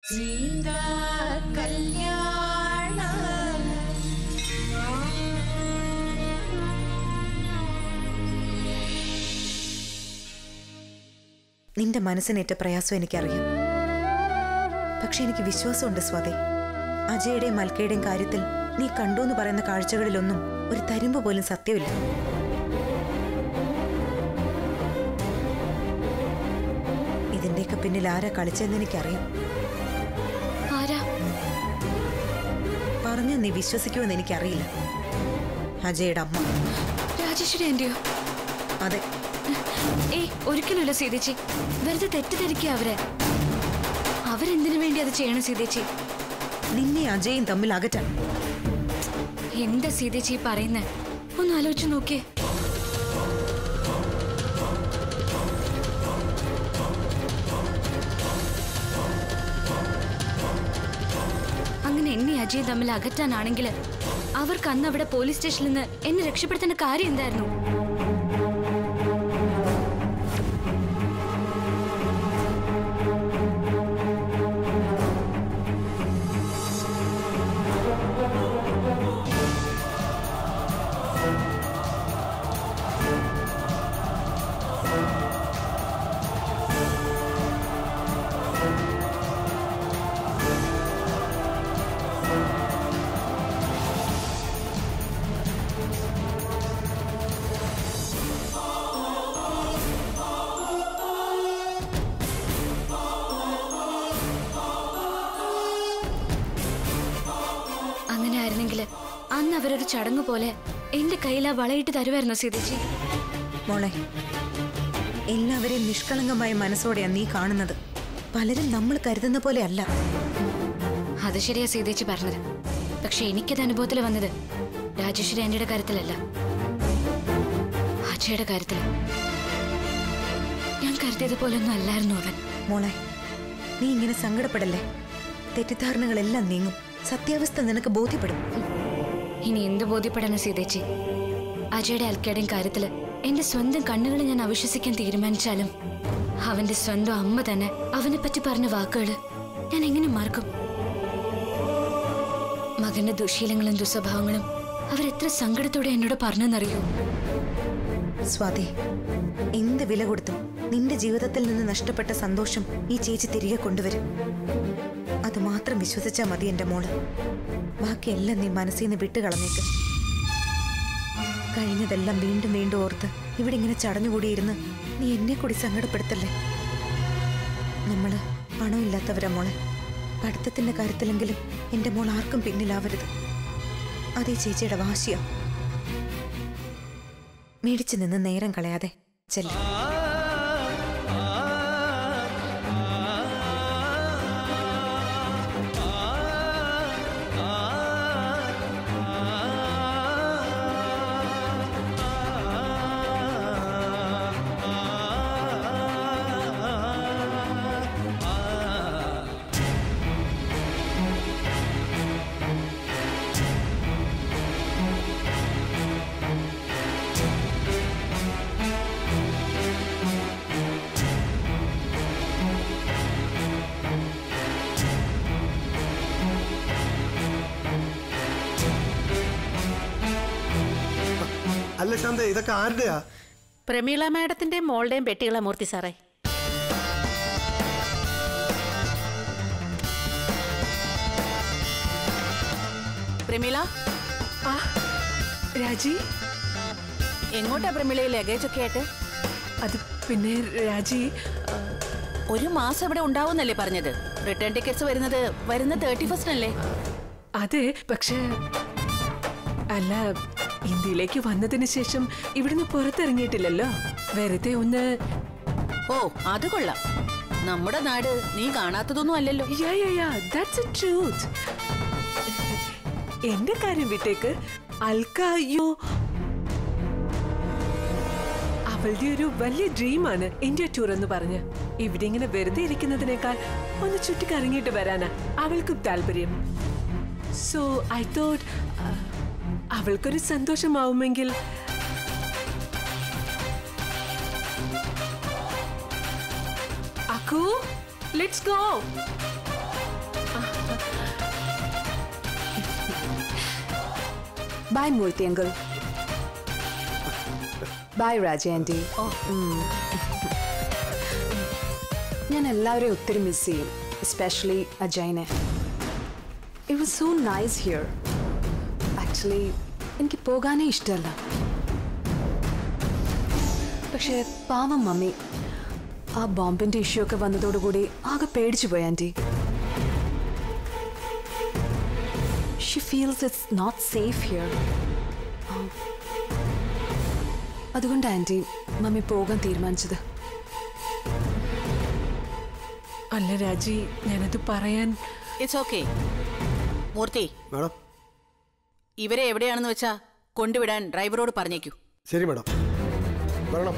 സീതാ കല്യാണം നിന്റെ മനസ്സിനേറ്റ പ്രയാസം എനിക്കറിയാം പക്ഷെ എനിക്ക് വിശ്വാസമുണ്ട് സ്വാതി അജയുടെയും മൽക്കയുടെയും കാര്യത്തിൽ നീ കണ്ടു എന്ന് പറയുന്ന കാഴ്ചകളിലൊന്നും ഒരു തരിമ്പ് പോലും സത്യമില്ല ഇതിന്റെയൊക്കെ പിന്നിൽ ആരാ കളിച്ചതെന്ന് എനിക്കറിയാം ആരാ പറഞ്ഞ നീ വിശ്വസിക്കുമെന്ന് എനിക്കറിയില്ല അജയുടെ അമ്മ രാജേശ്വരി എന്റെയോ അതെ ഏയ് ഒരിക്കലുമില്ല സീതേച്ചി വെറുതെ തെറ്റിദ്ധരിക്കുക അവരെ അവരെന്തിനു വേണ്ടി അത് ചെയ്യണം സീതേച്ചി നിന്നെ അജയും തമ്മിൽ അകറ്റാൻ എന്താ സീതേച്ചി പറയുന്നേ ഒന്ന് ആലോചിച്ച് നോക്കിയേ അങ്ങനെ എന്നെ അജയ് തമ്മിൽ അകറ്റാനാണെങ്കിൽ അവർക്ക് അന്ന് അവിടെ പോലീസ് സ്റ്റേഷനിൽ നിന്ന് എന്നെ രക്ഷപ്പെടുത്തേണ്ട കാര്യം എന്തായിരുന്നു അങ്ങനെ ആയിരുന്നെങ്കിൽ അന്ന് അവരൊരു ചടങ്ങ് പോലെ എന്റെ കയ്യിൽ ആ വളയിട്ട് തരുമായിരുന്നു സീതേച്ചി മോളെ എല്ലാവരെയും നിഷ്കളങ്കമായ മനസ്സോടെയാ നീ കാണുന്നത് പലരും നമ്മൾ കരുതുന്ന പോലെ അല്ല അത് ശരിയാ സീതേച്ചി പറഞ്ഞത് പക്ഷെ എനിക്കത് അനുഭവത്തിൽ വന്നത് രാജേശ്വരി ആന്റിയുടെ കാര്യത്തിലല്ല അജയുടെ കാര്യത്തിൽ ഞാൻ കരുതിയത് പോലൊന്നും അല്ലായിരുന്നു അവൻ മോളെ നീ ഇങ്ങനെ സങ്കടപ്പെടല്ലേ തെറ്റിദ്ധാരണകളെല്ലാം നീങ്ങും സത്യാവസ്ഥ നിനക്ക് ബോധ്യപ്പെടും ഇനി എന്ത് ബോധ്യപ്പെടാനും സീതേച്ചി അജയുടെ അൽക്കയുടെയും കാര്യത്തില് എന്റെ സ്വന്തം കണ്ണുകളെ ഞാൻ അവിശ്വസിക്കാൻ തീരുമാനിച്ചാലും അവന്റെ സ്വന്തം അമ്മ തന്നെ അവനെ പറ്റി പറഞ്ഞ വാക്കുകള് ഞാൻ എങ്ങനെ മറക്കും മകന്റെ ദുശീലങ്ങളും ദുസ്വഭാവങ്ങളും അവരെത്ര സങ്കടത്തോടെ എന്നോട് പറഞ്ഞെന്നറിയോ സ്വാതി എന്ത് വില കൊടുത്തും നിന്റെ ജീവിതത്തിൽ നിന്ന് നഷ്ടപ്പെട്ട സന്തോഷം ഈ ചേച്ചി തിരികെ കൊണ്ടുവരും അത് മാത്രം വിശ്വസിച്ചാ മതി എന്റെ മോള് ബാക്കിയെല്ലാം നീ മനസ്സിൽ നിന്ന് വിട്ടുകളഞ്ഞേക്ക് കഴിഞ്ഞതെല്ലാം വീണ്ടും വീണ്ടും ഓർത്ത് ഇവിടെ ഇങ്ങനെ ചടഞ്ഞുകൂടിയിരുന്ന് നീ എന്നെ കൂടി സങ്കടപ്പെടുത്തല്ലേ നമ്മള് പണമില്ലാത്തവരാ മോളെ പഠിത്തത്തിന്റെ കാര്യത്തിലെങ്കിലും എന്റെ മോൾ ആർക്കും പിന്നിലാവരുത് അതേ ചേച്ചിയുടെ വാശിയാ മേടിച്ചു നിന്ന് നേരം കളയാതെ ചെല്ല അല്ല ശാന്ത ഇതൊക്കെ ആരുടെയാ പ്രമീള മാഡത്തിന്റെ മോളുടെയും പെട്ടികളാ മൂർത്തി സാറേ പ്രമീള രാജി എങ്ങോട്ടാ പ്രമീളയെ ലഗേജ് ഒക്കെ ആയിട്ട് അത് പിന്നെ രാജി ആ, ഒരു മാസം ഇവിടെ ഉണ്ടാവുന്നല്ലേ പറഞ്ഞത് റിട്ടേൺ ടിക്കറ്റ്സ് വരുന്നത് വരുന്ന തേർട്ടി ഫസ്റ്റ് അല്ലേ അതെ പക്ഷേ അല്ല ഇന്ത്യയിലേക്ക് വന്നതിന് ശേഷം ഇവിടുന്ന് പുറത്തിറങ്ങിയിട്ടില്ലല്ലോ വെറുതെ ഒന്ന് ഓ അത് കൊള്ളാം നമ്മുടെ നാട് നീ കാണാത്തതൊന്നും അല്ലല്ലോ yeah yeah yeah that's a truth എന്റെ കാര്യം വിട്ടേക്ക് അൽക്ക അയ്യോ അവളുടെ ഒരു വലിയ ഡ്രീമാണ് ഇന്ത്യ ടൂർ എന്ന് പറഞ്ഞ് ഇവിടെ ഇങ്ങനെ വെറുതെ ഇരിക്കുന്നതിനേക്കാൾ ഒന്ന് ചുറ്റിക്കറങ്ങിയിട്ട് വരാനാ അവൾക്കും താല്പര്യം സോ ഐ തോട്ട് അവൾക്കൊരു സന്തോഷമാവുമെങ്കിൽ Akku let's go bye Murthy uncle bye Raja aunty ഞാൻ എല്ലാവരെയും ഒത്തിരി മിസ് ചെയ്യും എസ്പെഷ്യലി അജയ്നെ it was so nice here actually എനിക്ക് പോകാനേ ഇഷ്ടമല്ല പക്ഷേ പാവം മമ്മി ആ ബോംബിന്റെ ഇഷ്യൂ ഒക്കെ വന്നതോടുകൂടി ആകെ പേടിച്ചു പോയി aunty she feels it's not safe here അതുകൊണ്ട് ആൻറ്റി മമ്മി പോകാൻ തീരുമാനിച്ചത് അല്ല രാജി ഞാനത് പറയാൻ ഇറ്റ്സ് ഓക്കെ മൂർത്തി മാഡം ഇവരെ എവിടെയാണെന്ന് വെച്ചാ കൊണ്ടുവിടാൻ ഡ്രൈവറോട് പറഞ്ഞേക്കൂ ശരി മാഡം വരണം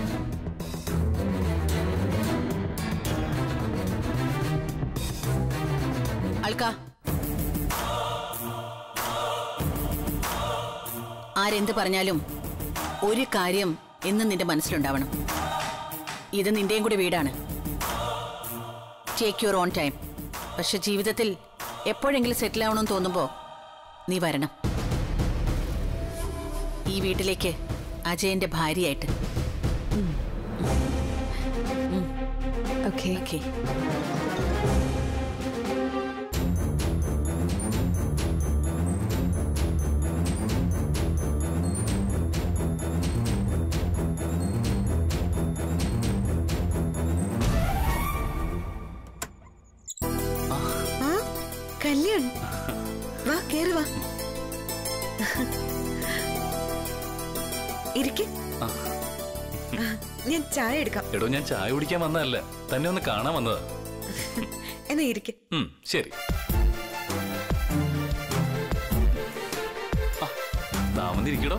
അൽക്ക ആരെന്ത് പറഞ്ഞാലും ഒരു കാര്യം എന്നും നിന്റെ മനസ്സിലുണ്ടാവണം ഇത് നിന്റെയും കൂടി വീടാണ് ടേക്ക് യുവർ ഓൺ ടൈം പക്ഷെ ജീവിതത്തിൽ എപ്പോഴെങ്കിലും സെറ്റിൽ ആവണമെന്ന് തോന്നുമ്പോ നീ വരണം ഈ വീട്ടിലേക്ക് അജയന്റെ ഭാര്യയായിട്ട് ഓക്കെ ഓക്കെ ആ കല്യാൺ വാ കേറി വാ ഇരിക്കെ ഞാൻ ചായ എടുക്കാം എടോ ഞാൻ ചായ കുടിക്കാൻ വന്നതല്ല തന്നെ ഒന്ന് കാണാൻ വന്നതാ എന്നാ ഇരിക്കെ ഉം, ശരി ആ, താൻ വന്നിരിക്കടോ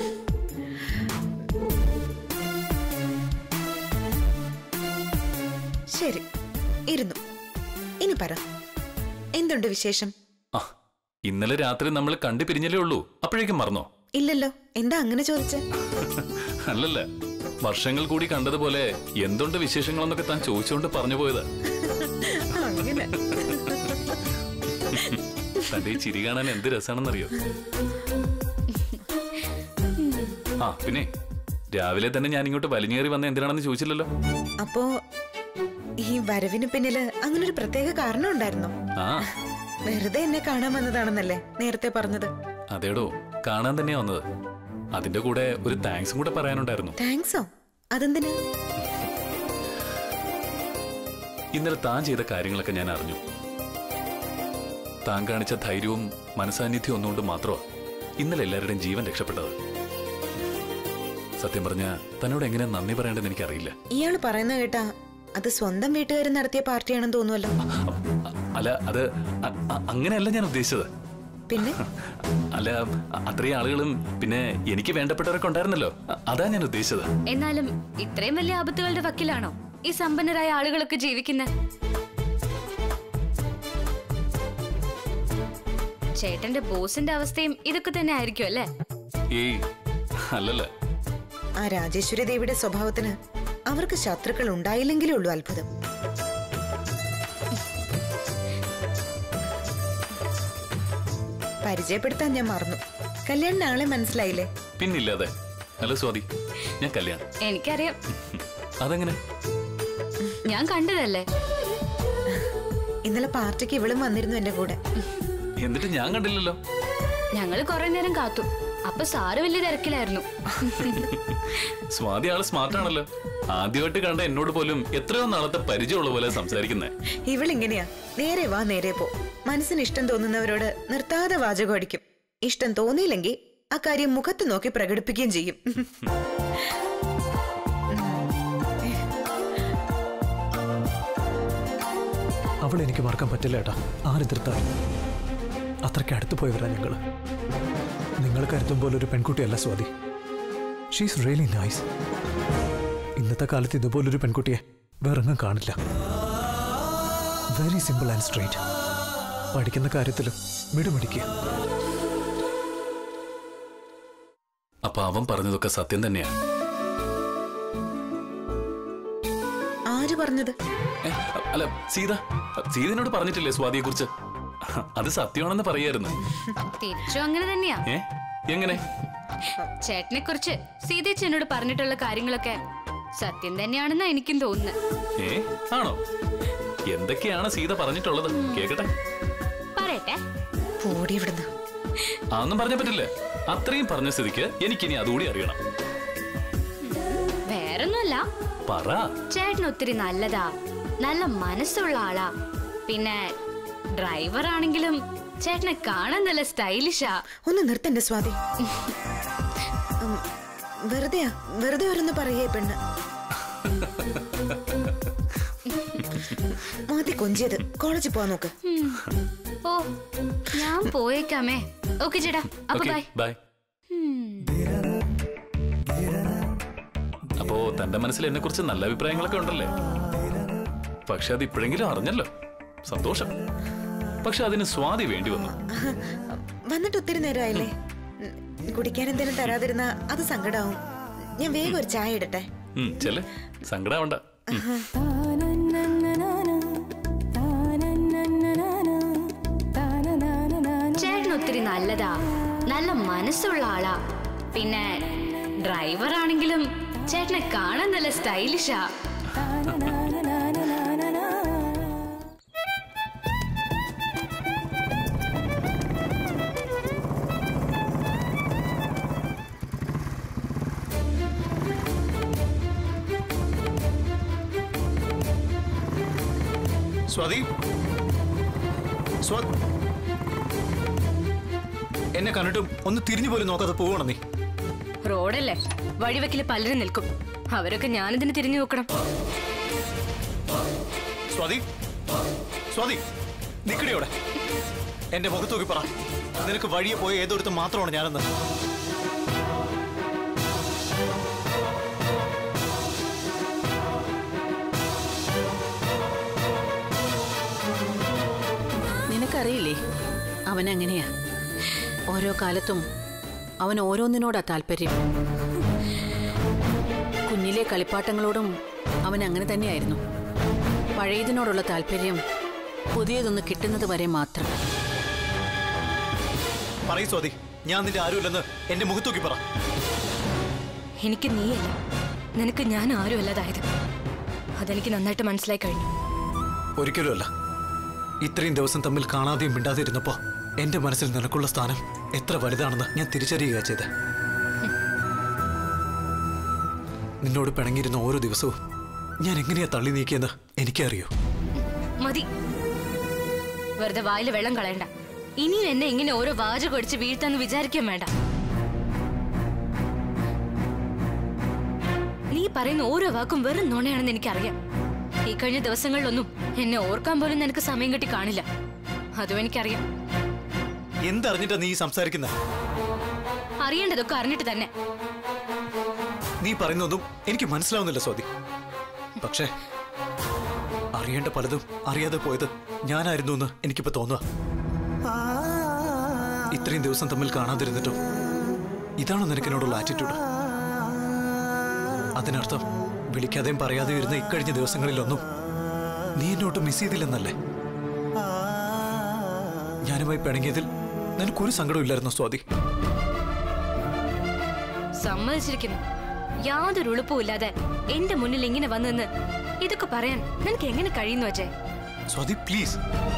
ശരി ഇരുന്നു ഇനി പറ എന്തുണ്ട് വിശേഷം ആ ഇന്നലെ രാത്രി നമ്മൾ കണ്ടു പിരിഞ്ഞല്ലേ ഉള്ളൂ അപ്പോഴേക്കും മറന്നോ ഇല്ലല്ലോ എന്താ അങ്ങനെ ചോദിച്ചേ അല്ലല്ല വർഷങ്ങൾ കൂടി കണ്ടതുപോലെ എന്തുണ്ട് വിശേഷങ്ങളെന്നൊക്കെ താൻ ചോദിച്ചുകൊണ്ട് പറഞ്ഞു പോയത് അങ്ങനെ തന്റെ ഈ ചിരി കാണാൻ എന്ത് രസാണെന്നറിയോ ആ പിന്നെ രാവിലെ തന്നെ ഞാൻ ഇങ്ങോട്ട് വലിഞ്ഞേറി വന്ന എന്തിനാണെന്ന് ചോദിച്ചില്ലല്ലോ അപ്പോ ഈ വരവിന് പിന്നില് അങ്ങനെ ഒരു പ്രത്യേക കാരണം ഉണ്ടായിരുന്നോ ആ വെറുതെ എന്നെ കാണാൻ വന്നതാണെന്നല്ലേ നേരത്തെ പറഞ്ഞത് അതേടോ കാണാൻ തന്നെയാ വന്നത് അതിന്റെ കൂടെ ഒരു താങ്ക്സും കൂടെ പറയാനുണ്ടായിരുന്നു താങ്ക്സോ അതെന്തിനാ ഇന്നലെ താൻ ചെയ്ത കാര്യങ്ങളൊക്കെ ഞാൻ അറിഞ്ഞു താൻ കാണിച്ച ധൈര്യവും മനസാന്നിധ്യവും ഒന്നുകൊണ്ട് മാത്രമാ ഇന്നലെ എല്ലാവരുടെയും ജീവൻ രക്ഷപ്പെട്ടത് സത്യം പറഞ്ഞ തന്നോട് എങ്ങനെ നന്ദി പറയേണ്ടതെന്ന് എനിക്കറിയില്ല ഇയാള് പറയുന്ന കേട്ടാ അത് സ്വന്തം വീട്ടുകാർ നടത്തിയ പാർട്ടിയാണെന്ന് തോന്നുമല്ലോ അ- അല്ല അത് അ- അ- അങ്ങനെയല്ല ഞാൻ ഉദ്ദേശിച്ചത് പിന്നെ അല്ല അ- അത്രയും ആളുകളും പിന്നെ എനിക്ക് വേണ്ടപ്പെട്ടവരൊക്കെ ഉണ്ടായിരുന്നല്ലോ അ- അതാ ഞാൻ ഉദ്ദേശിച്ചത് എന്നാലും ഇത്രയും വലിയ ആപത്തുകളുടെ വക്കിലാണോ ഈ സമ്പന്നരായ ആളുകളൊക്കെ ജീവിക്കുന്നത് ചേട്ടന്റെ ബോസിന്റെ അവസ്ഥയും ഇതൊക്കെ തന്നെ ആയിരിക്കും അല്ലേ ഏയ് അല്ലല്ല ആ രാജേശ്വരി ദേവിയുടെ സ്വഭാവത്തിന് അവർക്ക് ശത്രുക്കൾ ഉണ്ടായില്ലെങ്കിലേ ഉള്ളൂ അത്ഭുതം പരിചയപ്പെടുത്താൻ ഞാൻ മറന്നു കല്യാൺ നാളെ മനസ്സിലായില്ലേ പിന്നില്ലാതെ ഹലോ സ്വാതി ഞാൻ കല്യാണം എനിക്കറിയാം അതെങ്ങനെ ഞാൻ കണ്ടതല്ലേ ഇന്നലെ പാർട്ടിക്ക് ഇവളും വന്നിരുന്നു എന്റെ കൂടെ എന്നിട്ട് ഞാൻ കണ്ടില്ലല്ലോ ഞങ്ങൾ കുറെ നേരം കാത്തു അപ്പൊ സാറ് വലിയ തിരക്കിലായിരുന്നു സ്വാതി ആള് സ്മാർട്ട് ആണല്ലോ ആദ്യമായിട്ട് കണ്ട എന്നോട് പോലും എത്രയോ നാളത്തെ പരിചയമുള്ള പോലെ സംസാരിക്കുന്നേ ഇവളിങ്ങനെയാ നേരെ വാ നേരെ പോ മനസ്സിന് ഇഷ്ടം തോന്നുന്നവരോട് നിർത്താതെ വാചകം അടിക്കും ഇഷ്ടം തോന്നിയില്ലെങ്കിൽ ആ കാര്യം മുഖത്ത് നോക്കി പ്രകടിപ്പിക്കുകയും ചെയ്യും അവളെ എനിക്ക് മറക്കാൻ പറ്റില്ല ഏട്ടാ ആരെതിർത്താലും അത്രയ്ക്ക് അടുത്ത് പോയവരാ ഞങ്ങള് നിങ്ങൾ കരുതും പോലെ ഒരു പെൺകുട്ടിയല്ല സ്വാതി ഷീസ് റിയലി നൈസ് ഇന്നത്തെ കാലത്ത് ഇതുപോലൊരു പെൺകുട്ടിയെ വേറെങ്ങും കാണില്ല വെരി സിമ്പിൾ ആൻഡ് സ്ട്രെയിറ്റ് പഠിക്കുന്ന കാര്യത്തിലും മിടുമിടിക്കുക അപ്പൊ അവൻ പറഞ്ഞതൊക്കെ സത്യം തന്നെയാണ് ആര് പറഞ്ഞത് ഏ, അല്ല സീത സീതനോട് പറഞ്ഞിട്ടില്ലേ സ്വാതിയെ കുറിച്ച് അത് സത്യമാണെന്ന് പറയായിരുന്നു തിരിച്ചും അങ്ങനെ തന്നെയാ ഏ എങ്ങനെ ചേട്ടനെ കുറിച്ച് സീതേച്ചി എന്നോട് പറഞ്ഞിട്ടുള്ള കാര്യങ്ങളൊക്കെ സത്യം തന്നെയാണെന്നാ എനിക്കും തോന്നുന്നത് ഏ ആണോ എന്തൊക്കെയാണ് സീത പറഞ്ഞിട്ടുള്ളത് കേക്കട്ടെ പറയട്ടെ പോടി ഇവിടുന്ന് അതൊന്നും പറഞ്ഞ പറ്റില്ല അത്രയും പറഞ്ഞ സ്ഥിതിക്ക് എനിക്കിനി അതുകൂടി അറിയണം വേറൊന്നുമല്ല പറ ചേട്ടൻ ഒത്തിരി നല്ലതാ നല്ല മനസ്സുള്ള ആളാ പിന്നെ ഡ്രൈവർ ആണെങ്കിലും ചേട്ടനെ കാണാൻ നല്ല സ്റ്റൈലിഷാ ഒന്ന് നിർത്തന്റെ സ്വാതി ഉം, വെറുതെയാ വെറുതെ ഓരോന്ന് പറയേ പെണ്ണ് മാതി കൊഞ്ചിയത് കോളേജിൽ പോവാൻ നോക്ക് ഉം. ഓ ഞാൻ പോയേക്കാമേ ഓക്കെ ചേട്ടാ അപ്പൊ ഓക്കെ ബൈ ബൈ അപ്പോ തന്റെ മനസ്സിൽ എന്നെ കുറിച്ച് നല്ല അഭിപ്രായങ്ങളൊക്കെ ഉണ്ടല്ലേ പക്ഷെ അത് ഇപ്പോഴെങ്കിലും അറിഞ്ഞല്ലോ സന്തോഷം പക്ഷെ അതിന് സ്വാതി വേണ്ടി വന്നു വന്നിട്ട് ഒത്തിരി നേരമായില്ലേ ഉം, കുടിക്കാൻ എന്തെങ്കിലും തരാതിരുന്ന അത് സങ്കടാവും ഞാൻ വേഗം ഒരു ചായ ഇടട്ടെ ഉം, ചെല്ല് സങ്കടാവണ്ട ഉം. ചേട്ടൻ ഒത്തിരി നല്ലതാ നല്ല മനസ്സുള്ള ആളാ പിന്നെ ഡ്രൈവർ ആണെങ്കിലും ചേട്ടനെ കാണാൻ നല്ല സ്റ്റൈലിഷാ സ്വാതി സ്വാ എന്നെ കണ്ടിട്ടും ഒന്ന് തിരിഞ്ഞു പോലും നോക്കാതെ പോവണം നീ റോഡല്ലേ വഴിവെക്കില് പലരും നിൽക്കും അവരൊക്കെ ഞാനിതിന് തിരിഞ്ഞു നോക്കണം സ്വാതി സ്വാതി നിക്കടിയോടെ എന്റെ മുഖത്ത് നോക്കി പറ നിനക്ക് വഴിയെ പോയ ഏതൊരുത്തും മാത്രമാണ് ഞാനെന്ന് നിനക്കറിയില്ലേ അവൻ അങ്ങനെയാ ഓരോ കാലത്തും അവൻ ഓരോന്നിനോടാ താല്പര്യം കുഞ്ഞിലെ കളിപ്പാട്ടങ്ങളോടും അവൻ അങ്ങനെ തന്നെയായിരുന്നു പഴയതിനോടുള്ള താല്പര്യം പുതിയതൊന്ന് കിട്ടുന്നത് വരെ മാത്രം പറയൂ സ്വാതി ഞാൻ നിന്റെ ആരുമില്ലെന്ന് എന്റെ മുഖത്ത് നോക്കി പറ എനിക്ക് നീയല്ല നിനക്ക് ഞാൻ ആരും അല്ലാതായത് അതെനിക്ക് നന്നായിട്ട് മനസ്സിലായി കഴിഞ്ഞു ഒരിക്കലുമല്ല ഇത്രയും ദിവസം തമ്മിൽ കാണാതെയും മിണ്ടാതെ ഇരുന്നപ്പോ എന്റെ മനസ്സിൽ നിനക്കുള്ള സ്ഥാനം എത്ര വലുതാണെന്ന് ഞാൻ തിരിച്ചറിയുക ചെയ്ത് നിന്നോട് പിണങ്ങിയിരുന്ന ഓരോ ദിവസവും ഞാൻ എങ്ങനെയാ തള്ളി നീക്കിയെന്ന് എനിക്കറിയൂ മതി വെറുതെ വായില് വെള്ളം കളയണ്ട ഇനിയും എന്നെ ഇങ്ങനെ ഓരോ വാചകം അടിച്ച് വീഴ്ത്താന്ന് വിചാരിക്കാൻ വേണ്ട നീ പറയുന്ന ഓരോ വാക്കും വെറും നുണയാണെന്ന് എനിക്കറിയാം ഈ കഴിഞ്ഞ ദിവസങ്ങളിലൊന്നും എന്നെ ഓർക്കാൻ പോലും നിനക്ക് സമയം കിട്ടി കാണില്ല അതും എനിക്കറിയാം എന്തറിഞ്ഞിട്ടാ നീ സംസാരിക്കുന്നത് അറിയേണ്ടതൊക്കെ അറിഞ്ഞിട്ട് തന്നെ നീ പറയുന്നതൊന്നും എനിക്ക് മനസ്സിലാവുന്നില്ല സ്വാതി പക്ഷേ അറിയേണ്ട പലതും അറിയാതെ പോയത് ഞാനായിരുന്നു എന്ന് എനിക്കിപ്പോ തോന്നുക ഇത്രയും ദിവസം തമ്മിൽ കാണാതിരുന്നിട്ടും ഇതാണോ നിനക്കെന്നോടുള്ള ആറ്റിറ്റ്യൂഡ് അതിനർത്ഥം വിളിക്കാതെയും പറയാതെയും ഇരുന്ന ഇക്കഴിഞ്ഞ ദിവസങ്ങളിലൊന്നും നീ എന്നോട്ട് മിസ് ചെയ്തില്ലെന്നല്ലേ ഞാനുമായി പിണങ്ങിയതിൽ നിനക്കൊരു സങ്കടവും ഇല്ലായിരുന്നോ സ്വാതി സമ്മതിച്ചിരിക്കുന്നു യാതൊരു ഉളുപ്പും ഇല്ലാതെ എന്റെ മുന്നിൽ ഇങ്ങനെ വന്നെന്ന് ഇതൊക്കെ പറയാൻ നിനക്ക് എങ്ങനെ കഴിയുന്നു അജയ് സ്വാതി പ്ലീസ്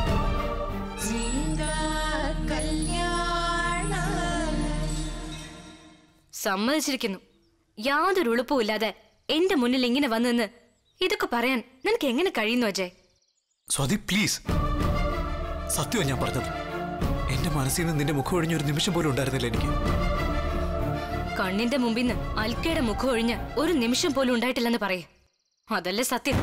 സമ്മതിച്ചിരിക്കുന്നു യാതൊരു ഉളുപ്പും ഇല്ലാതെ എന്റെ മുന്നിൽ ഇങ്ങനെ വന്നെന്ന് ഇതൊക്കെ പറയാൻ നിനക്ക് എങ്ങനെ കഴിയുന്നു അജയ് സ്വാതി പ്ലീസ് സത്യമാണ് ഞാൻ പറഞ്ഞത് എന്റെ മനസ്സിൽ നിന്ന് നിന്റെ മുഖം ഒഴിഞ്ഞൊരു നിമിഷം പോലും ഉണ്ടായിരുന്നില്ല എനിക്ക് കണ്ണിന്റെ മുമ്പിൽ നിന്ന് അൽക്കയുടെ മുഖം ഒഴിഞ്ഞ് ഒരു നിമിഷം പോലും ഉണ്ടായിട്ടില്ലെന്ന് പറയേ അതല്ലേ സത്യം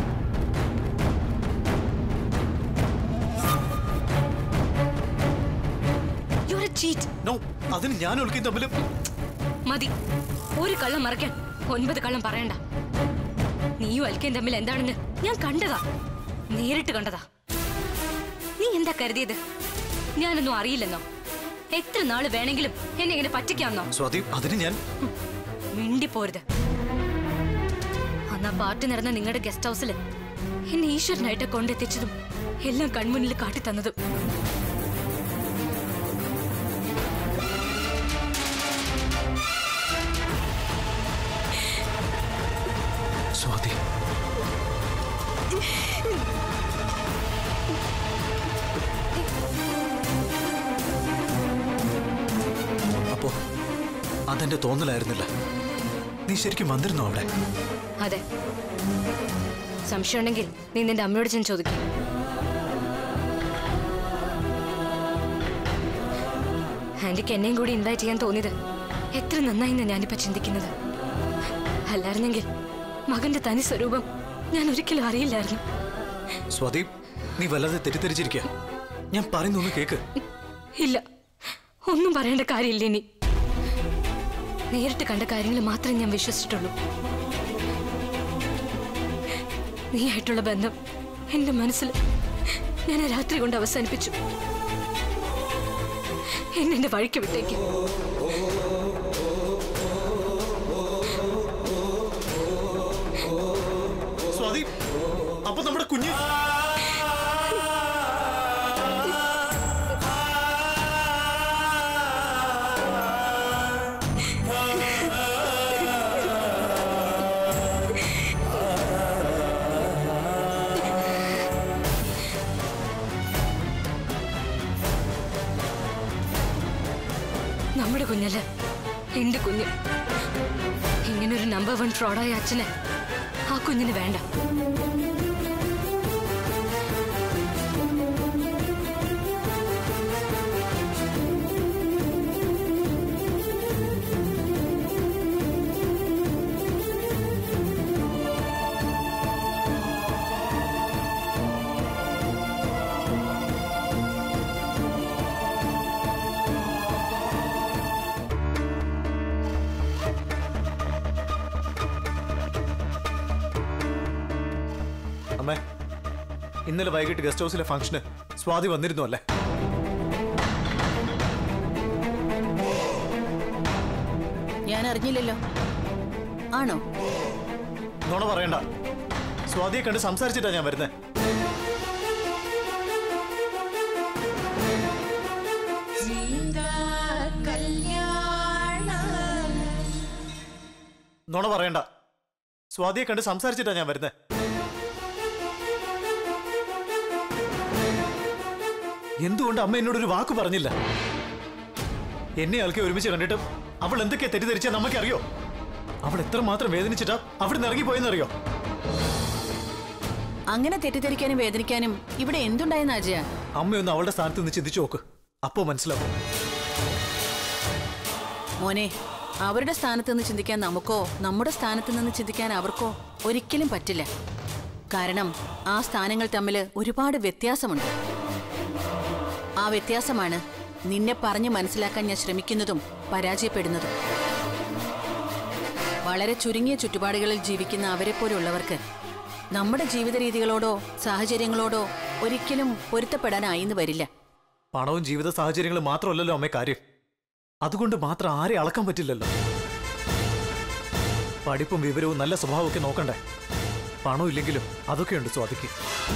You're a cheat. നോ അതിന് ഞാൻ ഒളിക്കും തമ്മിലും മതി ഒരു കള്ളം മറയ്ക്കാൻ ഒൻപത് കള്ളം പറയണ്ട നീയും അൽക്കയും തമ്മിൽ എന്താണെന്ന് ഞാൻ കണ്ടതാ നേരിട്ട് കണ്ടതാ നീ എന്താ കരുതിയത് ഞാനൊന്നും അറിയില്ലെന്നോ എത്ര നാള് വേണമെങ്കിലും എന്നെ ഇങ്ങനെ പറ്റിക്കാമെന്നോ സ്വാതി അതിന് ഞാൻ മിണ്ടിപ്പോരുത് അന്ന് ആ പാർട്ടി നടന്ന നിങ്ങളുടെ ഗസ്റ്റ് ഹൗസിൽ എന്നെ ഈശ്വരനായിട്ട് കൊണ്ടെത്തിച്ചതും എല്ലാം കൺമുന്നിൽ കാട്ടിത്തന്നതും അതെന്റെ തോന്നലായിരുന്നില്ല നീ ശരിക്കും വന്നിരുന്നോ അവിടെ അതെ സംശയമുണ്ടെങ്കിൽ നീ നിന്റെ അമ്മയോട് ചെന്ന് ചോദിക്കും ആന്റിക്ക് എന്നെയും കൂടി ഇൻവൈറ്റ് ചെയ്യാൻ തോന്നിയത് എത്ര നന്നായിന്ന് ഞാനിപ്പോ ചിന്തിക്കുന്നത് അല്ലായിരുന്നെങ്കിൽ മകന്റെ തനി സ്വരൂപം ഞാൻ ഒരിക്കലും അറിയില്ലായിരുന്നു സ്വാതി നീ വല്ലാതെ തെറ്റിദ്ധരിച്ചിരിക്കുക ഞാൻ പറയുന്നൊന്ന് കേക്ക് ഇല്ല ഒന്നും പറയേണ്ട കാര്യമില്ല ഇനി നേരിട്ട് കണ്ട കാര്യങ്ങൾ മാത്രമേ ഞാൻ വിശ്വസിച്ചിട്ടുള്ളൂ നീയായിട്ടുള്ള ബന്ധം എന്റെ മനസ്സിൽ ഞാൻ ആ രാത്രി കൊണ്ട് അവസാനിപ്പിച്ചു എന്നെ എന്റെ വഴിക്ക് വിട്ടേക്ക് സ്വാതി അപ്പൊ നമ്മുടെ കുഞ്ഞ് നമ്മുടെ കുഞ്ഞല്ല എന്റെ കുഞ്ഞ് ഇങ്ങനൊരു നമ്പർ വൺ ഫ്രോഡായ അച്ഛനെ ആ കുഞ്ഞിന് വേണ്ട അമ്മേ ഇന്നലെ വൈകിട്ട് ഗസ്റ്റ് ഹൗസിലെ ഫംഗ്ഷന് സ്വാതി വന്നിരുന്നു അല്ലേ ഞാൻ അറിഞ്ഞില്ലല്ലോ ആണോ നുണ പറയണ്ട സ്വാതിയെ കണ്ട് സംസാരിച്ചിട്ടാ ഞാൻ വരുന്നത് നുണ പറയണ്ട സ്വാതിയെ കണ്ട് സംസാരിച്ചിട്ടാ ഞാൻ വരുന്നത് എന്തുകൊണ്ട് അമ്മ എന്നോട് ഒരു വാക്ക് പറഞ്ഞില്ല എന്നെ ആൾക്കെ ഒരുമിച്ച് കണ്ടിട്ട് അവൾ എന്തൊക്കെയാ തെറ്റിദ്ധരിച്ച നമുക്കറിയോ അവൾ എത്രമാത്രം വേദനിച്ചിട്ടാ അവിടെ നിന്ന് ഇറങ്ങിപ്പോയെന്നറിയോ അങ്ങനെ തെറ്റിദ്ധരിക്കാനും വേദനിക്കാനും ഇവിടെ എന്തുണ്ടായെന്ന് അജയ അമ്മയൊന്ന് അവളുടെ സ്ഥാനത്ത് നിന്ന് ചിന്തിച്ചു നോക്ക് അപ്പോ മനസ്സിലാവും മോനെ അവരുടെ സ്ഥാനത്ത് നിന്ന് ചിന്തിക്കാൻ നമുക്കോ നമ്മുടെ സ്ഥാനത്ത് നിന്ന് ചിന്തിക്കാൻ അവർക്കോ ഒരിക്കലും പറ്റില്ല കാരണം ആ സ്ഥാനങ്ങൾ തമ്മിൽ ഒരുപാട് വ്യത്യാസമുണ്ട് ആ വ്യത്യാസമാണ് നിന്നെ പറഞ്ഞു മനസ്സിലാക്കാൻ ഞാൻ ശ്രമിക്കുന്നതും പരാജയപ്പെടുന്നതും വളരെ ചുരുങ്ങിയ ചുറ്റുപാടുകളിൽ ജീവിക്കുന്ന അവരെ പോലുള്ളവർക്ക് നമ്മുടെ ജീവിത രീതികളോടോ സാഹചര്യങ്ങളോടോ ഒരിക്കലും പൊരുത്തപ്പെടാനായിന്ന് വരില്ല പണവും ജീവിത സാഹചര്യങ്ങളും മാത്രമല്ലല്ലോ അമ്മ കാര്യം അതുകൊണ്ട് മാത്രം ആരെ അളക്കാൻ പറ്റില്ലല്ലോ പഠിപ്പും വിവരവും നല്ല സ്വഭാവമൊക്കെ നോക്കണ്ടേ പണം ഇല്ലെങ്കിലും അതൊക്കെയുണ്ട് സ്വാതിക്ക്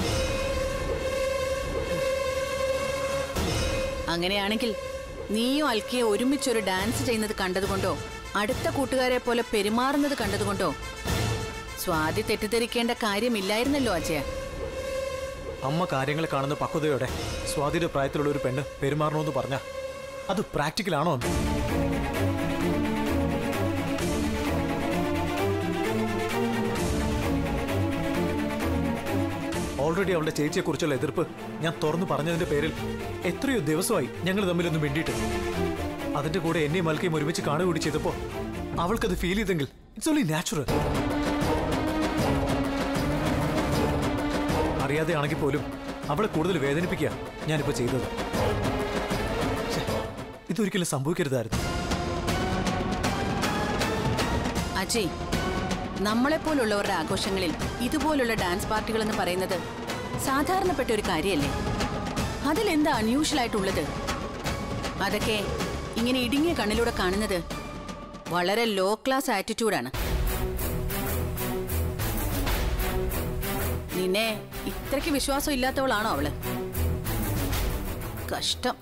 അങ്ങനെയാണെങ്കിൽ നീയും അൽക്കിയെ ഒരുമിച്ചൊരു ഡാൻസ് ചെയ്യുന്നത് കണ്ടതുകൊണ്ടോ അടുത്ത കൂട്ടുകാരെ പോലെ പെരുമാറുന്നത് കണ്ടതുകൊണ്ടോ സ്വാതി തെറ്റിദ്ധരിക്കേണ്ട കാര്യമില്ലായിരുന്നല്ലോ അജയ അമ്മ കാര്യങ്ങൾ കാണുന്ന പക്വതയോടെ സ്വാതിയുടെ പ്രായത്തിലുള്ള ഒരു പെണ്ണ് പെരുമാറണമെന്ന് പറഞ്ഞ അത് പ്രാക്ടിക്കൽ ആണോ അമ്മ ഓൾറെഡി അവളുടെ ചേച്ചിയെക്കുറിച്ചുള്ള എതിർപ്പ് ഞാൻ തുറന്നു പറഞ്ഞതിന്റെ പേരിൽ എത്രയോ ദിവസമായി ഞങ്ങൾ തമ്മിലൊന്നും വേണ്ടിയിട്ട് അതിന്റെ കൂടെ എന്നെയും മൽക്കയും ഒരുമിച്ച് കാണുകൂടി ചെയ്തപ്പോ അവൾക്കത് ഫീൽ ചെയ്തെങ്കിൽ ഇറ്റ്സ് ഓൺലി നാച്ചുറൽ അറിയാതെയാണെങ്കിൽ പോലും അവളെ കൂടുതൽ വേദനിപ്പിക്കുക ഞാനിപ്പോ ചെയ്തത് ശ്ശെ, ഇതൊരിക്കലും സംഭവിക്കരുതായിരുന്നു അജയ് നമ്മളെപ്പോലുള്ളവരുടെ ആഘോഷങ്ങളിൽ ഇതുപോലുള്ള ഡാൻസ് പാർട്ടികൾ എന്ന് പറയുന്നത് സാധാരണപ്പെട്ട ഒരു കാര്യമല്ലേ അതിലെന്താ അൺയൂഷ്വൽ ആയിട്ടുള്ളത് അതൊക്കെ ഇങ്ങനെ ഇടുങ്ങിയ കണ്ണിലൂടെ കാണുന്നത് വളരെ ലോ ക്ലാസ് ആറ്റിറ്റ്യൂഡാണ് നിന്നെ ഇത്രയ്ക്ക് വിശ്വാസം ഇല്ലാത്തവളാണോ അവള് കഷ്ടം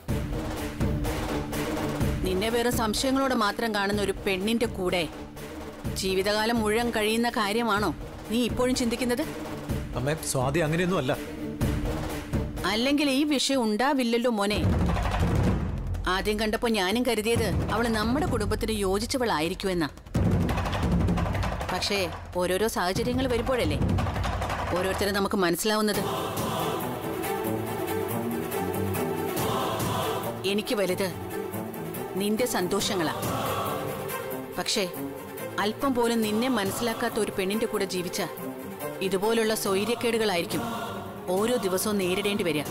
നിന്നെ വേറെ സംശയങ്ങളോടെ മാത്രം കാണുന്ന ഒരു പെണ്ണിന്റെ കൂടെ ജീവിതകാലം മുഴുവൻ കഴിയുന്ന കാര്യമാണോ നീ ഇപ്പോഴും ചിന്തിക്കുന്നത് അമ്മേ സ്വാതി അങ്ങനെയൊന്നും അല്ല അല്ലെങ്കിൽ ഈ വിഷയം ഉണ്ടാവില്ലല്ലോ മോനെ ആദ്യം കണ്ടപ്പോ ഞാനും കരുതിയത് അവള് നമ്മുടെ കുടുംബത്തിന് യോജിച്ചവളായിരിക്കുമെന്നാ പക്ഷേ ഓരോരോ സാഹചര്യങ്ങൾ വരുമ്പോഴല്ലേ ഓരോരുത്തരും നമുക്ക് മനസ്സിലാവുന്നത് എനിക്ക് വലുത് നിന്റെ സന്തോഷങ്ങളാ പക്ഷേ അല്പം പോലും നിന്നെ മനസ്സിലാക്കാത്ത ഒരു പെണ്ണിന്റെ കൂടെ ജീവിച്ച ഇതുപോലുള്ള സ്വൈര്യക്കേടുകളായിരിക്കും ഓരോ ദിവസവും നേരിടേണ്ടി വരിക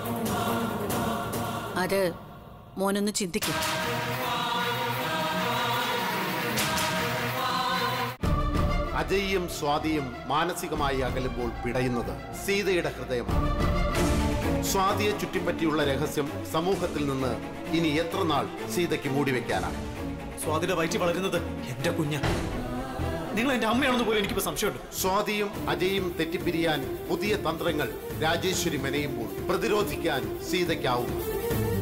അത് മോനൊന്ന് ചിന്തിക്കും അജയും സ്വാതിയും മാനസികമായി അകലുമ്പോൾ പിടയുന്നത് സീതയുടെ ഹൃദയമാണ് സ്വാതിയെ ചുറ്റിപ്പറ്റിയുള്ള രഹസ്യം സമൂഹത്തിൽ നിന്ന് ഇനി എത്ര നാൾ സീതയ്ക്ക് മൂടിവെക്കാനാണ് സ്വാതിയുടെ വയറ്റി വളരുന്നത് എന്റെ കുഞ്ഞ നിങ്ങൾ എന്റെ അമ്മയാണെന്ന് പോലും എനിക്കിപ്പോ സംശയമുണ്ട് സ്വാതിയും അജയും തെറ്റിപ്പിരിയാൻ പുതിയ തന്ത്രങ്ങൾ രാജേശ്വരി മെനയുമ്പോൾ പ്രതിരോധിക്കാൻ സീതയ്ക്കാവും